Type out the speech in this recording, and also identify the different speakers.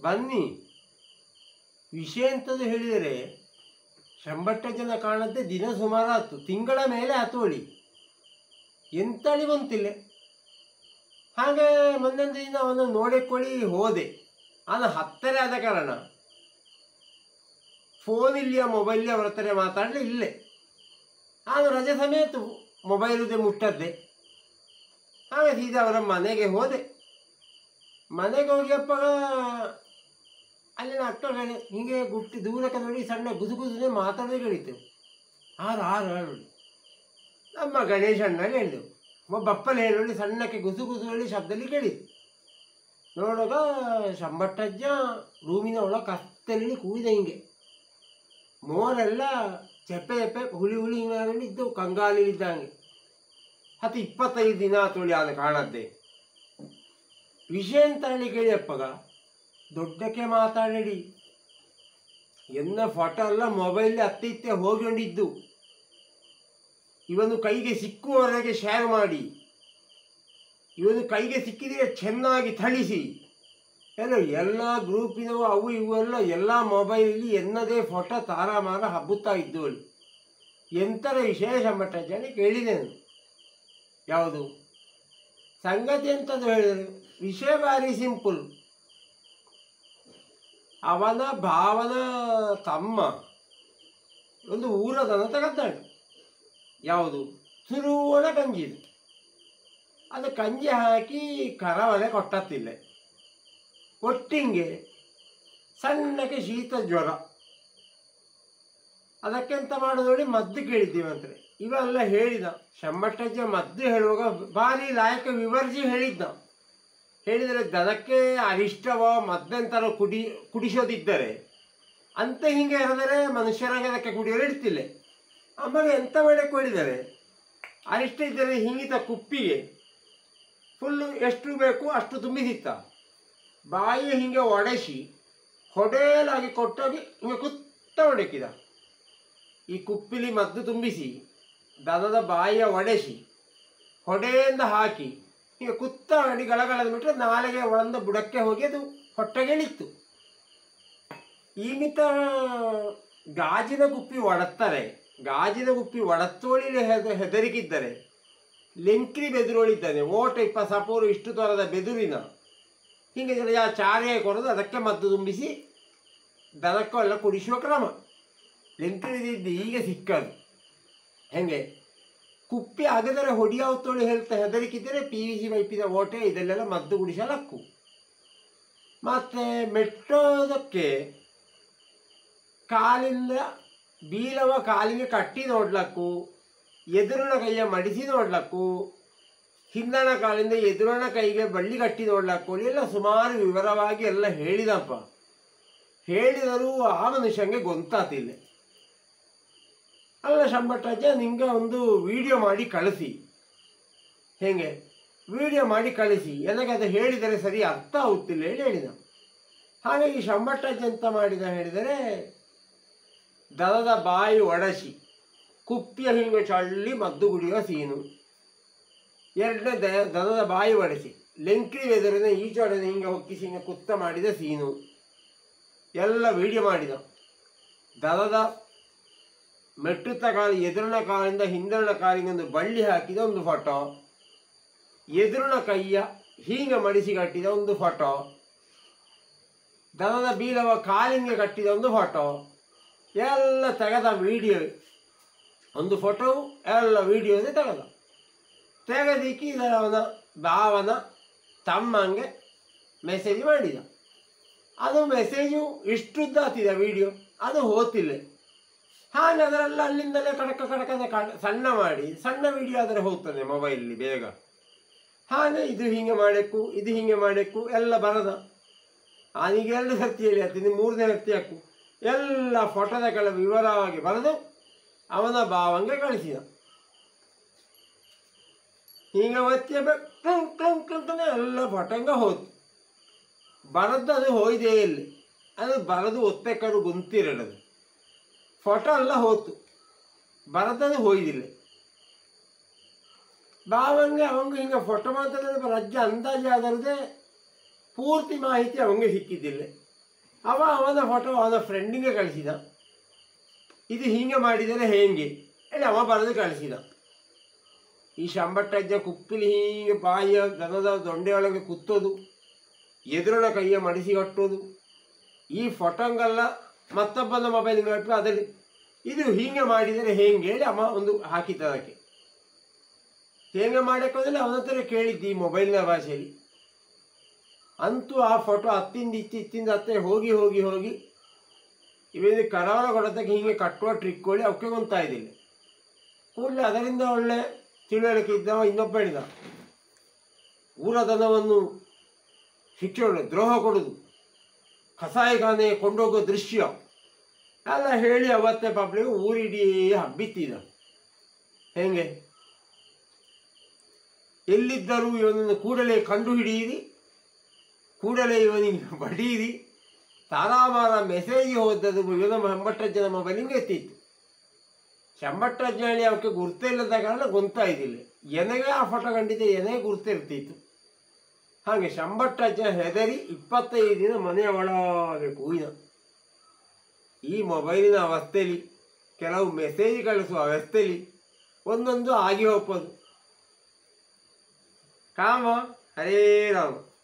Speaker 1: ಬನ್ನಿ ವಿಷಯ ಎಂಥದ್ದು ಹೇಳಿದರೆ ಶಂಬಟ್ಟ ಜನ ಕಾಣತ್ತೆ ದಿನ ಸುಮಾರು ಆಯ್ತು ತಿಂಗಳ ಮೇಲೆ ಹತ್ತೋಳಿ ಎಂತಳಿ ಬಂತಿಲ್ಲ ಹಾಗೆ ಮೊನ್ನೊಂದು ದಿನ ಅವನನ್ನು ನೋಡಿಕೊಳ್ಳಿ ಹೋದೆ ಅವನ ಹತ್ತಿರ ಆದ ಕಾರಣ ಫೋನ್ ಇಲ್ಲಿಯ ಮೊಬೈಲ್ ಅವರ ಹತ್ರ ಮಾತಾಡಲಿ ಇಲ್ಲೇ ನಾನು ರಜೆ ಸಮೇತ ಮೊಬೈಲದೇ ಮುಟ್ಟದ್ದೆ ಹಾಗೆ ಸೀದಾ ಅವರ ಮನೆಗೆ ಹೋದೆ ಮನೆಗೆ ಹೋಗಿಯಪ್ಪ ಅಲ್ಲಿನ ಅಕ್ಕಗಳೇ ಹೀಗೆ ಗುಟ್ಟಿ ದೂರಕ್ಕೆ ನೋಡಿ ಸಣ್ಣ ಗುಸು ಗುಸುನೆ ಮಾತಾಡದೆ ಹೇಳಿದ್ದೆವು ಆರು ಆರು ಆರು ನಮ್ಮ ಗಣೇಶ ಅಣ್ಣಗೆ ಹೇಳಿದೆವು ಒಬ್ಬ ಅಪ್ಪಲ್ಲಿ ಹೇಳಿ ಸಣ್ಣಕ್ಕೆ ಗುಸು ಗುಸು ಹೇಳಿ ಶಬ್ದದಲ್ಲಿ ಕೇಳಿದ್ದು ನೋಡುವಾಗ ಶಂಬಟ್ಟಜ್ಜ ರೂಮಿನ ಒಳ ಕತ್ತಲ್ಲಿ ಕೂಗಿದೆ ಹಿಂಗೆ ಮೋರೆಲ್ಲ ಚೆಪ್ಪೆ ಚೆಪ್ಪೆ ಹುಳಿ ಹುಳಿ ಹಿಂಗೆ ಇದ್ದವು ಕಂಗಾಲಿದ್ದಂಗೆ ಹತ್ತು ಇಪ್ಪತ್ತೈದು ದಿನ ತೊಳಿ ಆದ ಕಾಣದ್ದೆ ವಿಷಯ ಅಂತ ಹೇಳಿ ಕೇಳಿಯಪ್ಪಗ ದೊಡ್ಡಕ್ಕೆ ಮಾತಾಡಿ ಎನ್ನ ಫೋಟೋ ಎಲ್ಲ ಮೊಬೈಲ್ ಅತ್ತೆ ಇತ್ತೆ ಹೋಗಿಕೊಂಡಿದ್ದು ಇವನು ಕೈಗೆ ಸಿಕ್ಕುವವರೆಗೆ ಶೇರ್ ಮಾಡಿ ಇವನು ಕೈಗೆ ಸಿಕ್ಕಿದರೆ ಚೆನ್ನಾಗಿ ಥಳಿಸಿ ಎಲ್ಲ ಎಲ್ಲ ಗ್ರೂಪಿನವು ಅವು ಇವು ಎಲ್ಲ ಎಲ್ಲ ಮೊಬೈಲಲ್ಲಿ ಎನ್ನದೇ ಫೋಟೋ ತಾರಾಮಾರ ಹಬ್ಬುತ್ತಾ ಇದ್ದವಳು ಎಂಥರ ವಿಶೇಷ ಮಟ್ಟ ಜನ ಕೇಳಿದೆನು ಯಾವುದು ಸಂಗತಿ ಎಂತದ್ದು ಹೇಳಿದರು ವಿಷಯ ಭಾರಿ ಸಿಂಪಲ್ ಅವನ ಭಾವನ ತಮ್ಮ ಒಂದು ಊರದನ ತಗದ್ದಾಳೆ ಯಾವುದು ಸುರುವಣ ಕಂಜಿದು ಅದು ಕಂಜಿ ಹಾಕಿ ಕರವಲೆ ಕೊಟ್ಟತ್ತಿಲ್ಲ ಒಟ್ಟಿಂಗೆ ಸಣ್ಣಕ್ಕೆ ಶೀತ ಜ್ವರ ಅದಕ್ಕೆಂತ ಮಾಡೋದು ನೋಡಿ ಮದ್ದು ಕೇಳಿದ್ದೀವಂತ್ರೆ ಇವೆಲ್ಲ ಹೇಳಿದ ಶಂಬಟ್ಟಜ್ಜ ಮದ್ದು ಹೇಳುವಾಗ ಭಾರಿ ಲಾಯಕ ವಿವರಿಸಿ ಹೇಳಿದ್ದ ಹೇಳಿದರೆ ದನಕ್ಕೆ ಅರಿಷ್ಟವ ಮದ್ದೆಂತರ ಕುಡಿ ಕುಡಿಸೋದಿದ್ದರೆ ಅಂತ ಹಿಂಗೆ ಹೇಳಿದರೆ ಮನುಷ್ಯರಾಗೆ ಅದಕ್ಕೆ ಕುಡಿಯಲು ಇಡ್ತಿಲ್ಲ ಆಮೇಲೆ ಎಂತ ಮಾಡಕ್ಕೆ ಹೇಳಿದ್ದಾರೆ ಅರಿಷ್ಟ ಇದ್ದರೆ ಹಿಂಗಿತ ಕುಪ್ಪಿಗೆ ಫುಲ್ಲು ಎಷ್ಟು ಬೇಕು ಅಷ್ಟು ತುಂಬಿಸಿತ್ತ ಬಾಯಿ ಹಿಂಗೆ ಒಡೆಸಿ ಹೊಡೇಲಾಗಿ ಕೊಟ್ಟೋಗಿ ಹಿಂಗೆ ಕುತ್ತ ಹೊಡೆಕಿದ ಈ ಕುಪ್ಪಿಲಿ ಮದ್ದು ತುಂಬಿಸಿ ದನದ ಬಾಯಿಯ ಒಡೆಸಿ ಹೊಡೆಯಿಂದ ಹಾಕಿ ಈಗ ಕುತ್ತ ಅಡಿ ಗಳಗಳದ ಬಿಟ್ಟರೆ ನಾಳೆಗೆ ಒಳಂದ ಬುಡಕ್ಕೆ ಹೋಗಿ ಅದು ಹೊಟ್ಟೆಗೆ ಇಳಿತು ಈ ಮಿತ ಗಾಜಿನ ಗುಪ್ಪಿ ಒಡತ್ತಾರೆ ಗಾಜಿನ ಗುಪ್ಪಿ ಒಡತ್ತೋಳಿಲಿ ಹೆದ ಹೆದರಿಕಿದ್ದರೆ ಲೆಂಕ್ರಿ ಬೆದುರೋಳಿದ್ದಾನೆ ಓಟ ಇಪ್ಪ ಸಪೋರು ಇಷ್ಟು ತರದ ಬೆದುರಿನ ಹೀಗೆ ಯಾ ಚಾರೆ ಕೊಡೋದು ಅದಕ್ಕೆ ಮದ್ದು ತುಂಬಿಸಿ ದನಕ್ಕೂ ಎಲ್ಲ ಕುಡಿಸುವ ಕ್ರಮ ಲೆಂಕ್ರಿದಿದ್ದು ಈಗ ಸಿಕ್ಕದು ಹೆಂಗೆ ಕುಪ್ಪಿ ಆಗದರೆ ಹೊಡಿಯಾವತ್ತೋಳು ಹೇಳ್ತಾ ಹೆದರಿಕಿದ್ದರೆ ಪಿ ವಿ ಸಿ ಪೈಪಿನ ಓಟೆ ಇದೆಲ್ಲೆಲ್ಲ ಮದ್ದು ಗುಡಿಸಲಕ್ಕು ಮತ್ತು ಮೆಟ್ಟೋದಕ್ಕೆ ಕಾಲಿಂದ ಬೀಳವ ಕಾಲಿಗೆ ಕಟ್ಟಿ ನೋಡ್ಲಕ್ಕು ಎದುರಿನ ಕೈಯ ಮಡಿಸಿ ನೋಡ್ಲಕ್ಕು ಹಿಂದಣ ಕಾಲಿಂದ ಎದುರಣ ಕೈಗೆ ಬಳ್ಳಿ ಕಟ್ಟಿ ನೋಡ್ಲಕ್ಕು ಎಲ್ಲ ಸುಮಾರು ವಿವರವಾಗಿ ಎಲ್ಲ ಹೇಳಿದಪ್ಪ ಹೇಳಿದರೂ ಆ ಮನುಷ್ಯಂಗೆ ಗೊಂತಾತಿಲ್ಲ ಅಲ್ಲ ಶಂಬಟ್ಟಜ್ಜ ನಿಂಗೆ ಒಂದು ವಿಡಿಯೋ ಮಾಡಿ ಕಳಿಸಿ ಹೇಗೆ ವಿಡಿಯೋ ಮಾಡಿ ಕಳಿಸಿ ನನಗೆ ಅದು ಹೇಳಿದರೆ ಸರಿ ಅರ್ಥ ಆಗುತ್ತಿಲ್ಲ ಹೇಳಿ ಹೇಳಿದ ಹಾಗಾಗಿ ಶಂಬಟ್ಟಜ್ಜ ಎಂತ ಮಾಡಿದ ಹೇಳಿದರೆ ದನದ ಬಾಯಿ ಒಡಸಿ ಕುಪ್ಪಿಯ ಹಿಂಗೆ ಚಳ್ಳಿ ಮದ್ದು ಗುಡಿಯುವ ಸೀನು ಎರಡನೇ ದ ದನದ ಬಾಯಿ ಒಡೆಸಿ ಲೆಂಕ್ರಿ ಬೆದರಿನ ಈಚೊಡೆದ ಹಿಂಗೆ ಹೊಕ್ಕಿಸಿ ಹಿಂಗೆ ಕುತ್ತ ಮಾಡಿದ ಸೀನು ಎಲ್ಲ ವಿಡಿಯೋ ಮಾಡಿದ ದನದ ಮೆಟ್ಟುತ್ತ ಕಾಲು ಎದುರಿನ ಕಾಲಿಂದ ಹಿಂದಿನ ಕಾಲಿಗೆ ಒಂದು ಬಳ್ಳಿ ಹಾಕಿದ ಒಂದು ಫೋಟೋ ಎದುರಿನ ಕೈಯ ಹೀಗೆ ಮಡಿಸಿ ಕಟ್ಟಿದ ಒಂದು ಫೋಟೋ ದನದ ಬೀಳವ ಕಾಲಿಂಗೆ ಕಟ್ಟಿದ ಒಂದು ಫೋಟೋ ಎಲ್ಲ ತೆಗೆದ ವಿಡಿಯೋ ಒಂದು ಫೋಟೋ ಎಲ್ಲ ವಿಡಿಯೋದೇ ತೆಗೆದ ತೆಗೆದಿಕ್ಕಿ ಇದರ ಅವನ ಭಾವನ ತಮ್ಮಂಗೆ ಮೆಸೇಜ್ ಮಾಡಿದ ಅದು ಮೆಸೇಜು ಇಷ್ಟುದ್ದಾತಿದೆ ವಿಡಿಯೋ ಅದು ಹೋತಿಲ್ಲ ಹಾಗೆ ಅದರೆಲ್ಲ ಅಲ್ಲಿಂದಲೇ ಕಡಕ ಕಡಕದ ಕಡ ಸಣ್ಣ ಮಾಡಿ ಸಣ್ಣ ವಿಡಿಯೋ ಆದರೆ ಹೋಗ್ತದೆ ಮೊಬೈಲಲ್ಲಿ ಬೇಗ ಹಾಗೆ ಇದು ಹೀಗೆ ಮಾಡಬೇಕು ಇದು ಹೀಗೆ ಮಾಡಬೇಕು ಎಲ್ಲ ಬರದ ಅವನಿಗೆ ಎರಡು ಸರ್ತಿ ಹೇಳಿ ಹತ್ತೀನಿ ಮೂರನೇ ಸರ್ತಿ ಹಾಕು ಎಲ್ಲ ಫೋಟೋದಗಳ ವಿವರವಾಗಿ ಬರೆದು ಅವನ ಭಾವಂಗೆ ಕಳಿಸಿದ ಹೀಗೆ ಒತ್ತಿಯ ಕ್ಲಂಕ್ ಕ್ಲಂಕ್ ಅಂತಾನೆ ಎಲ್ಲ ಫೋಟೋಂಗ ಹೋಯ್ತು ಬರದ್ದು ಅದು ಹೋಯ್ದೇ ಇಲ್ಲ ಅದು ಬರದು ಒತ್ತೆಕರು ಗುಂತಿರಡದು ಫೋಟೋ ಎಲ್ಲ ಹೋಯ್ತು ಬರದದು ಹೋಯ್ದಿಲ್ಲ ಭಾವಂಗೆ ಅವಂಗೆ ಹಿಂಗೆ ಫೋಟೋ ಮಾತಾಡಿದ್ರೆ ರಜ್ಜ ಅಂದಾಜು ಅದರದೇ ಪೂರ್ತಿ ಮಾಹಿತಿ ಅವಂಗೆ ಸಿಕ್ಕಿದ್ದಿಲ್ಲ ಅವ ಅವನ ಫೋಟೋ ಅವನ ಫ್ರೆಂಡಿಗೆ ಕಳಿಸಿದ ಇದು ಹೀಗೆ ಮಾಡಿದರೆ ಹೇಗೆ ಹೇಳಿ ಅವ ಬರೆದು ಕಳಿಸಿದ ಈ ಶಂಬಟ್ಟಜ್ಜ ಕುಪ್ಪಿಲಿ ಹೀಗೆ ಬಾಯಿಯ ದನದ ದೊಂಡೆಯೊಳಗೆ ಕುತ್ತೋದು ಎದುರಿನ ಕೈಯ ಮಡಿಸಿ ಕಟ್ಟೋದು ಈ ಫೋಟೋಂಗೆಲ್ಲ ಮತ್ತೊಬ್ಬನ ಮೊಬೈಲಿಗೆ ಕಟ್ಟು ಅದರಲ್ಲಿ ಇದು ಹೀಗೆ ಮಾಡಿದರೆ ಹೇಗೆ ಹೇಳಿ ಅಮ್ಮ ಒಂದು ಹಾಕಿದ್ದ ಅದಕ್ಕೆ ಹೇಗೆ ಮಾಡಕ್ಕೆ ಹೋದರೆ ಅವನ ಹತ್ರ ಕೇಳಿದ್ದಿ ಈ ಮೊಬೈಲ್ನ ಭಾಷೆಯಲ್ಲಿ ಅಂತೂ ಆ ಫೋಟೋ ಹತ್ತಿಂದ ಇತ್ತಿ ಇತ್ತಿಂದ ಹತ್ತೆ ಹೋಗಿ ಹೋಗಿ ಹೋಗಿ ಇವೇನು ಕರಾವಳ ಕೊಡತಕ್ಕೆ ಹೀಗೆ ಕಟ್ಟುವ ಟ್ರಿಕ್ಕೊಳ್ಳಿ ಅವಕ್ಕೆ ಗೊತ್ತಾಯ್ದಿಲ್ಲ ಕೂಡಲೇ ಅದರಿಂದ ಒಳ್ಳೆ ತಿಳುವಳಿಕೆ ಇದ್ದವ ಇನ್ನೊಬ್ಬ ಹೇಳಿದ ಊರ ದನವನ್ನು ಶಿಕ್ಷೆ ದ್ರೋಹ ಕೊಡುದು ಕಸಾಯಿಖಾನೆ ಕೊಂಡೋಗೋ ದೃಶ್ಯ ಎಲ್ಲ ಹೇಳಿ ಅವತ್ತೇ ಪಾಪ್ಲಿಗೆ ಊರಿಡೀ ಹಬ್ಬಿತ್ತಿದ ಹೆಂಗೆ ಎಲ್ಲಿದ್ದರೂ ಇವನನ್ನು ಕೂಡಲೇ ಕಂಡು ಹಿಡಿಯಿರಿ ಕೂಡಲೇ ಇವನಿಗೆ ಬಡೀರಿ ತಾರಾಮಾರ ಮೆಸೇಜ್ ಹೋದದ್ದು ಇವನ ಎಂಬಟ್ಟಜ್ಜನ ಮೊಬೈಲಿಗೆ ಎತ್ತಿತ್ತು ಶಂಬಟ್ಟಜ್ಜ ಹೇಳಿ ಅವಕ್ಕೆ ಗುರ್ತೇ ಇಲ್ಲದ ಕಾರಣ ಗೊತ್ತಾಯ್ದಿಲ್ಲ ಎನಗೆ ಆ ಫೋಟೋ ಕಂಡಿದ್ದೆ ಎನೇ ಗುರ್ತಿರ್ತಿತ್ತು ಹಾಗೆ ಶಂಬಟ್ಟಜ್ಜ ಹೆದರಿ ಇಪ್ಪತ್ತೈದು ದಿನ ಮನೆಯ ಒಳಗೆ ಕೂಯ್ದ ಈ ಮೊಬೈಲಿನ ಅವಸ್ಥೆಯಲ್ಲಿ ಕೆಲವು ಮೆಸೇಜ್ ಕಳಿಸುವ ಅವಸ್ಥೆಯಲ್ಲಿ ಒಂದೊಂದು ಆಗಿ ಹೋಗ್ಬೋದು ಕಾಮ ಹರೇ ರಾಮ